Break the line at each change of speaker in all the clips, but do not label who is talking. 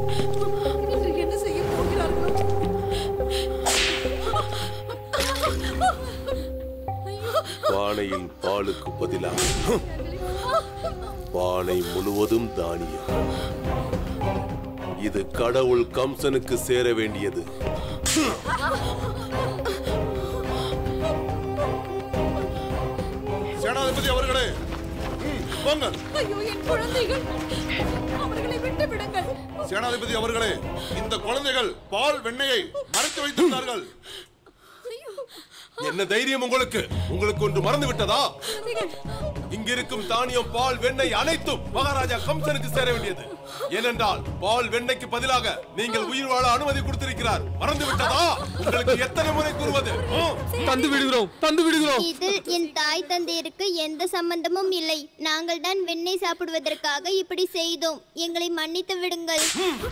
இன்று என்ன செய்ய போகிறார்களோ
பானையில் பாலுக்கு பதிலாக ஹம், பானை முழுவதும் தானியம் இது கடவுள் கம்சனுக்கு சேர வேண்டியது
சேனாதிபதி அவர்களே ம், வாங்க
ஐயோ என் குழந்தைகள் அவர்களை விட்டு விடுங்கள்
சேனாதிபதி அவர்களே இந்த குழந்தைகள் பால் வெண்ணெயை மறைத்து வைத்திருந்தார்கள்
என்ன தைரியம் உங்களுக்கு உங்களுக்கு ஒன்று மறந்து விட்டதா
குழந்தைகள்
இங்கிருக்கும் தானியம் பால் வெண்ணெய் அனைத்தும் மகாராஜா கம்சனுக்கு சேர வேண்டியது ஏனென்றால் பால் வெண்ணெய்க்கு பதிலாக நீங்கள் உயிர் வாழ அனுமதி கொடுத்திருக்கிறார் மறந்து விட்டதா உங்களுக்கு எத்தனை முறை கூறுவது ம்?
தந்து விடுகிறோம் தந்து விடுகிறோம்
இதில் என் தாய் தந்தையருக்கு எந்த சம்பந்தமும் இல்லை நாங்கள் தான் வெண்ணெய் சாப்பிடுவதற்காக இப்படி செய்தோம் எங்களை மன்னித்து விடுங்கள்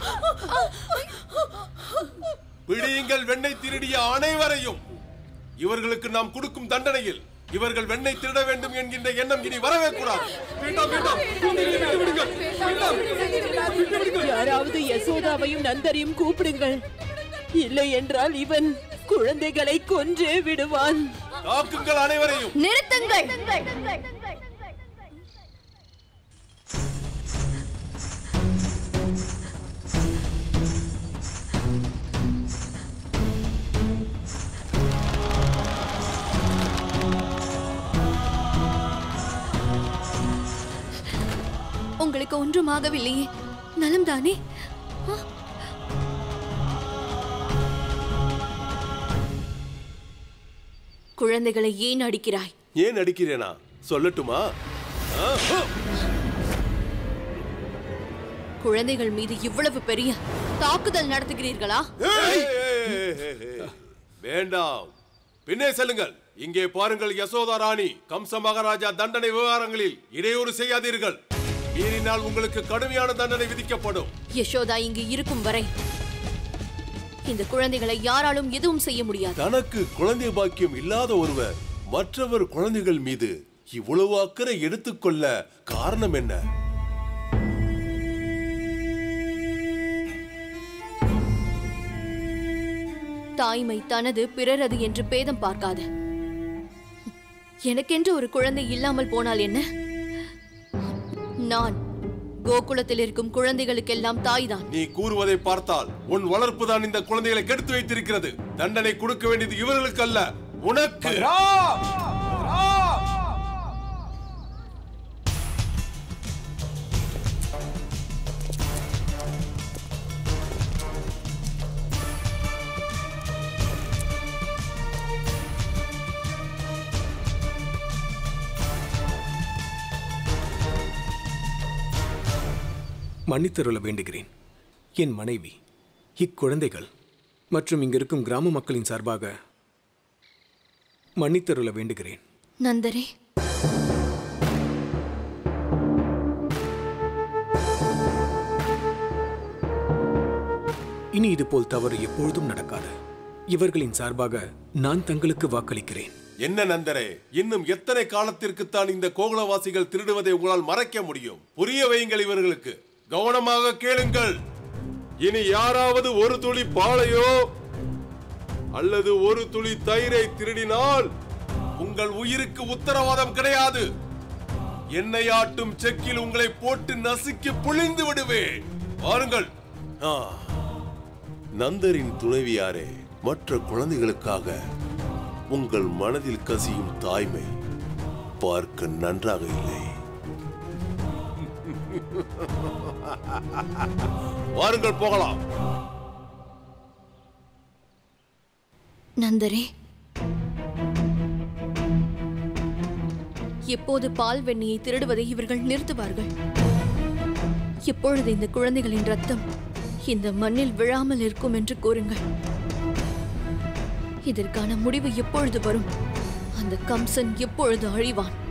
பிடியுங்கள் வெண்ணெய் திருடிய அனைவரையும் இவர்களுக்கு நாம் கொடுக்கும் தண்டனையில் இவர்கள் வெண்ணெய் திருட வேண்டும் என்கின்ற எண்ணம் இனி வரவே கூடாது
வேண்டாம் வேண்டாம் குழந்தைகளை விட்டு விடுங்கள்
யாராவது யசோதாவையும் நந்தரையும் கூப்பிடுங்கள் இல்லை என்றால் இவன் குழந்தைகளை கொன்றே விடுவான்
தாக்குங்கள் அனைவரையும்
நிறுத்துங்கள்
உங்களுக்கு ஒன்றும் ஆகவில்லையே நலம்தானே ஆ? குழந்தைகளை ஏன் அடிக்கிறாய்
ஏன் அடிக்கிறேனா சொல்லட்டுமா ஆ, ஹு!
குழந்தைகள் மீது இவ்வளவு பெரிய தாக்குதல் நடத்துகிறீர்களா
ஏய், ஏய், ஏய், ஏய். வேண்டாம் பின்னே செல்லுங்கள் இங்கே பாருங்கள் யசோதா ராணி கம்ச மகாராஜா தண்டனை விவகாரங்களில் இடையூறு செய்யாதீர்கள் மீறினால் உங்களுக்கு கடுமையான தண்டனை விதிக்கப்படும்
யசோதா இங்கு இருக்கும் வரை இந்த குழந்தைகளை யாராலும் எதுவும் செய்ய முடியாது
தனக்கு குழந்தை பாக்கியம் இல்லாத ஒருவர் மற்றவர் குழந்தைகள் மீது இவ்வளவு அக்கறை எடுத்துக்கொள்ள காரணம் என்ன
தாய்மை தனது பிறரது என்று பேதம் பார்க்காத எனக்கென்று ஒரு குழந்தை இல்லாமல் போனால் என்ன நான் கோகுலத்தில் இருக்கும் குழந்தைகளுக்கெல்லாம் தாய்தான்
நீ கூறுவதை பார்த்தால் உன் வளர்ப்பு தான் இந்த குழந்தைகளை கெடுத்து வைத்திருக்கிறது தண்டனை கொடுக்க வேண்டியது இவர்களுக்கு அல்ல உனக்கு
மன்னித்தருள வேண்டுகிறேன் என் மனைவி இக்குழந்தைகள் மற்றும் இங்கிருக்கும் கிராம மக்களின் சார்பாக மன்னித்தருள வேண்டுகிறேன்
நந்தரே
இனி இதுபோல் தவறு எப்பொழுதும் நடக்காது இவர்களின் சார்பாக நான் தங்களுக்கு வாக்களிக்கிறேன்
என்ன நந்தரே இன்னும் எத்தனை காலத்திற்குத்தான் இந்த கோகுலவாசிகள் திருடுவதை உங்களால் மறைக்க முடியும் புரிய வையுங்கள் இவர்களுக்கு கவனமாக கேளுங்கள் இனி யாராவது ஒரு துளி பாலையோ அல்லது ஒரு துளி தயிரை திருடினால் உங்கள் உயிருக்கு உத்தரவாதம் கிடையாது எண்ணெய் ஆட்டும் செக்கில் உங்களை போட்டு நசுக்கி புழிந்து விடுவேன் வாருங்கள் ஆ, நந்தரின் துணைவியாரே மற்ற குழந்தைகளுக்காக உங்கள் மனதில் கசியும் தாய்மை பார்க்க நன்றாக இல்லை வாருங்கள் போகலாம்
நந்தரே எப்போது பால் வெண்ணியை திருடுவதை இவர்கள் நிறுத்துவார்கள் எப்பொழுது இந்த குழந்தைகளின் ரத்தம் இந்த மண்ணில் விழாமல் இருக்கும் என்று கூறுங்கள் இதற்கான முடிவு எப்பொழுது வரும் அந்த கம்சன் எப்பொழுது அழிவான்